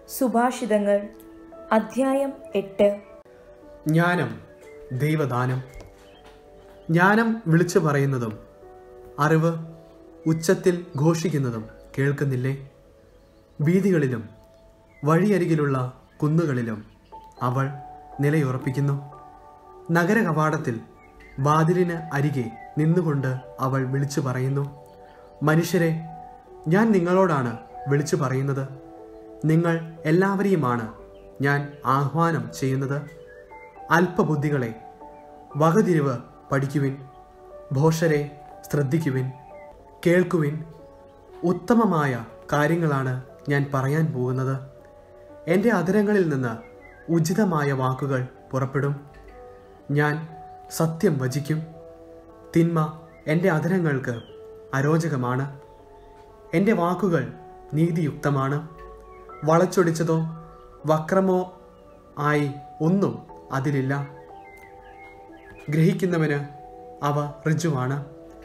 സുഭാഷിതങ്ങൾ അധ്യായം എട്ട് ജ്ഞാനം ദൈവദാനം ജ്ഞാനം വിളിച്ചു പറയുന്നതും അറിവ് ഉച്ചത്തിൽ ഘോഷിക്കുന്നതും കേൾക്കുന്നില്ലേ വീതികളിലും വഴിയരികിലുള്ള കുന്നുകളിലും അവൾ നിലയുറപ്പിക്കുന്നു നഗര കവാടത്തിൽ വാതിലിന് അരികെ നിന്നുകൊണ്ട് അവൾ വിളിച്ചു പറയുന്നു മനുഷ്യരെ ഞാൻ നിങ്ങളോടാണ് വിളിച്ചു പറയുന്നത് നിങ്ങൾ എല്ലാവരെയുമാണ് ഞാൻ ആഹ്വാനം ചെയ്യുന്നത് അല്പബുദ്ധികളെ വകതിരിവ് പഠിക്കുവിൻ ഭോഷരെ ശ്രദ്ധിക്കുവിൻ കേൾക്കുവിൻ ഉത്തമമായ കാര്യങ്ങളാണ് ഞാൻ പറയാൻ പോകുന്നത് എൻ്റെ അധരങ്ങളിൽ നിന്ന് ഉചിതമായ വാക്കുകൾ പുറപ്പെടും ഞാൻ സത്യം വചിക്കും തിന്മ എൻ്റെ അധരങ്ങൾക്ക് അരോചകമാണ് എൻ്റെ വാക്കുകൾ നീതിയുക്തമാണ് വളച്ചൊടിച്ചതോ വക്രമോ ആയി ഒന്നും അതിലില്ല ഗ്രഹിക്കുന്നവന് അവ ഋജുവാണ്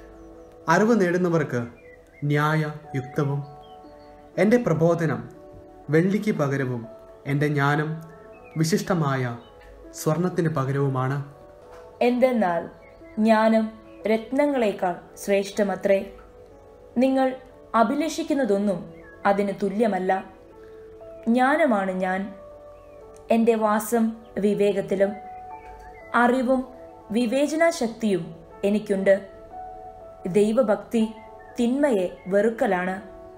അറിവ് നേടുന്നവർക്ക് ന്യായയുക്തവും എൻ്റെ പ്രബോധനം വെള്ളിക്ക് പകരവും എൻ്റെ ജ്ഞാനം വിശിഷ്ടമായ സ്വർണത്തിന് പകരവുമാണ് എന്തെന്നാൽ ജ്ഞാനം രത്നങ്ങളെക്കാൾ ശ്രേഷ്ഠമത്രേ നിങ്ങൾ അഭിലഷിക്കുന്നതൊന്നും അതിന് തുല്യമല്ല ജ്ഞാനമാണ് ഞാൻ എൻ്റെ വാസം വിവേകത്തിലും അറിവും വിവേചനാശക്തിയും എനിക്കുണ്ട് ദൈവഭക്തി തിന്മയെ വെറുക്കലാണ്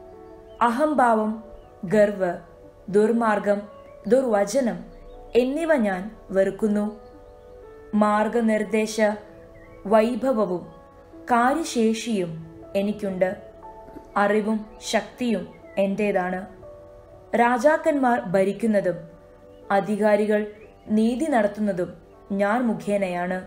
അഹംഭാവം ഗർവ് ദുർമാർഗം ദുർവചനം എന്നിവ ഞാൻ വെറുക്കുന്നു മാർഗനിർദ്ദേശ വൈഭവവും കാര്യശേഷിയും എനിക്കുണ്ട് അറിവും ശക്തിയും എൻ്റേതാണ് രാജാക്കന്മാർ ഭരിക്കുന്നതും അധികാരികൾ നീതി നടത്തുന്നതും ഞാൻ മുഖേനയാണ്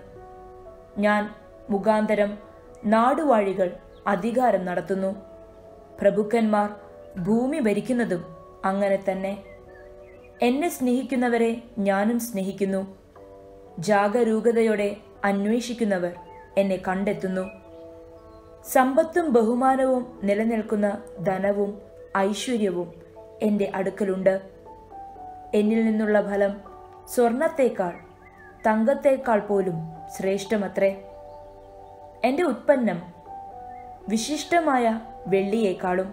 ഞാൻ മുഖാന്തരം നാടുവാഴികൾ അധികാരം നടത്തുന്നു പ്രഭുക്കന്മാർ ഭൂമി ഭരിക്കുന്നതും അങ്ങനെ തന്നെ എന്നെ സ്നേഹിക്കുന്നവരെ ഞാനും സ്നേഹിക്കുന്നു ജാഗരൂകതയോടെ അന്വേഷിക്കുന്നവർ എന്നെ കണ്ടെത്തുന്നു സമ്പത്തും ബഹുമാനവും നിലനിൽക്കുന്ന ധനവും ഐശ്വര്യവും എൻ്റെ അടുക്കലുണ്ട് എന്നിൽ നിന്നുള്ള ഫലം സ്വർണത്തേക്കാൾ തങ്കത്തേക്കാൾ പോലും ശ്രേഷ്ഠമത്രേ എൻ്റെ ഉത്പന്നം വിശിഷ്ടമായ വെള്ളിയേക്കാളും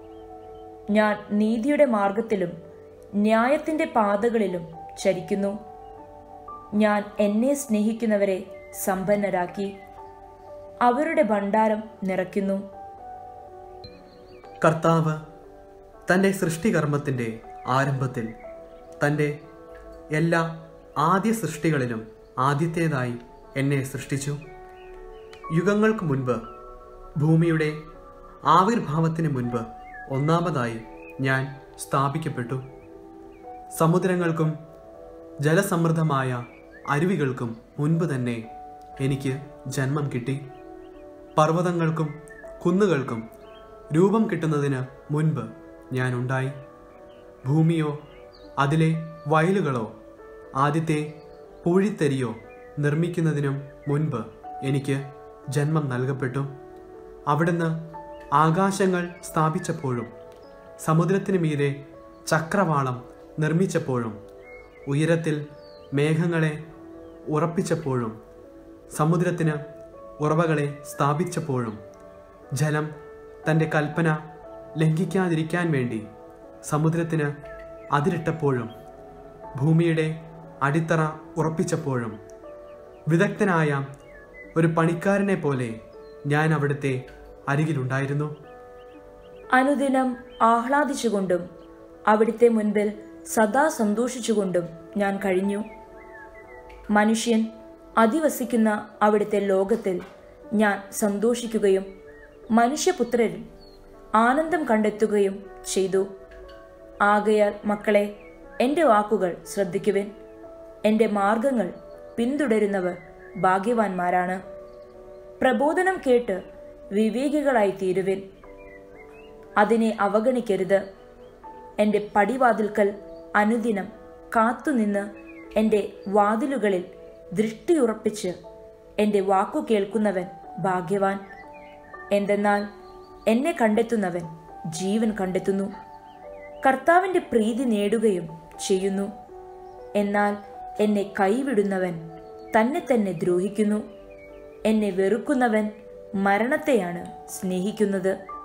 ഞാൻ നീതിയുടെ മാർഗത്തിലും ന്യായത്തിൻ്റെ പാതകളിലും ചരിക്കുന്നു ഞാൻ എന്നെ സ്നേഹിക്കുന്നവരെ സമ്പന്നരാക്കി അവരുടെ ഭണ്ഡാരം നിറയ്ക്കുന്നു കർത്താവ് തൻ്റെ സൃഷ്ടികർമ്മത്തിൻ്റെ ആരംഭത്തിൽ തൻ്റെ എല്ലാ ആദ്യ സൃഷ്ടികളിലും ആദ്യത്തേതായി എന്നെ സൃഷ്ടിച്ചു യുഗങ്ങൾക്ക് മുൻപ് ഭൂമിയുടെ ആവിർഭാവത്തിന് മുൻപ് ഒന്നാമതായി ഞാൻ സ്ഥാപിക്കപ്പെട്ടു സമുദ്രങ്ങൾക്കും ജലസമൃദ്ധമായ അരുവികൾക്കും മുൻപ് തന്നെ എനിക്ക് ജന്മം കിട്ടി പർവ്വതങ്ങൾക്കും കുന്നുകൾക്കും രൂപം കിട്ടുന്നതിന് മുൻപ് ഞാൻ ഉണ്ടായി ഭൂമിയോ അതിലെ വയലുകളോ ആദ്യത്തെ പൂഴിത്തരിയോ നിർമ്മിക്കുന്നതിനും മുൻപ് എനിക്ക് ജന്മം നൽകപ്പെട്ടു അവിടുന്ന് ആകാശങ്ങൾ സ്ഥാപിച്ചപ്പോഴും സമുദ്രത്തിന് മീതെ ചക്രവാളം നിർമ്മിച്ചപ്പോഴും ഉയരത്തിൽ മേഘങ്ങളെ ഉറപ്പിച്ചപ്പോഴും സമുദ്രത്തിന് ഉറവകളെ സ്ഥാപിച്ചപ്പോഴും ജലം തൻ്റെ കൽപ്പന ലംഘിക്കാതിരിക്കാൻ വേണ്ടി സമുദ്രത്തിന് അതിരിട്ടപ്പോഴും ഭൂമിയുടെ അടിത്തറ ഉറപ്പിച്ചപ്പോഴും വിദഗ്ധനായ ഒരു പണിക്കാരനെ പോലെ ഞാൻ അവിടുത്തെ അരികിലുണ്ടായിരുന്നു അനുദിനം ആഹ്ലാദിച്ചുകൊണ്ടും അവിടുത്തെ മുൻപിൽ സദാ സന്തോഷിച്ചുകൊണ്ടും ഞാൻ കഴിഞ്ഞു മനുഷ്യൻ അധിവസിക്കുന്ന അവിടുത്തെ ലോകത്തിൽ ഞാൻ സന്തോഷിക്കുകയും മനുഷ്യപുത്രരിൽ ആനന്ദം കണ്ടെത്തുകയും ചെയ്തു ആകയാൽ മക്കളെ എൻ്റെ വാക്കുകൾ ശ്രദ്ധിക്കുവിൻ എൻ്റെ മാർഗങ്ങൾ പിന്തുടരുന്നവർ ഭാഗ്യവാന്മാരാണ് പ്രബോധനം കേട്ട് വിവേകികളായി തീരുവിൻ അതിനെ അവഗണിക്കരുത് എൻ്റെ പടിവാതിൽക്കൽ അനുദിനം കാത്തുനിന്ന് എൻ്റെ വാതിലുകളിൽ ദൃഷ്ടിയുറപ്പിച്ച് എൻ്റെ വാക്കു കേൾക്കുന്നവൻ ഭാഗ്യവാൻ എന്തെന്നാൽ എന്നെ കണ്ടെത്തുന്നവൻ ജീവൻ കണ്ടെത്തുന്നു കർത്താവിൻ്റെ പ്രീതി നേടുകയും ചെയ്യുന്നു എന്നാൽ എന്നെ കൈവിടുന്നവൻ തന്നെ തന്നെ ദ്രോഹിക്കുന്നു എന്നെ വെറുക്കുന്നവൻ മരണത്തെയാണ് സ്നേഹിക്കുന്നത്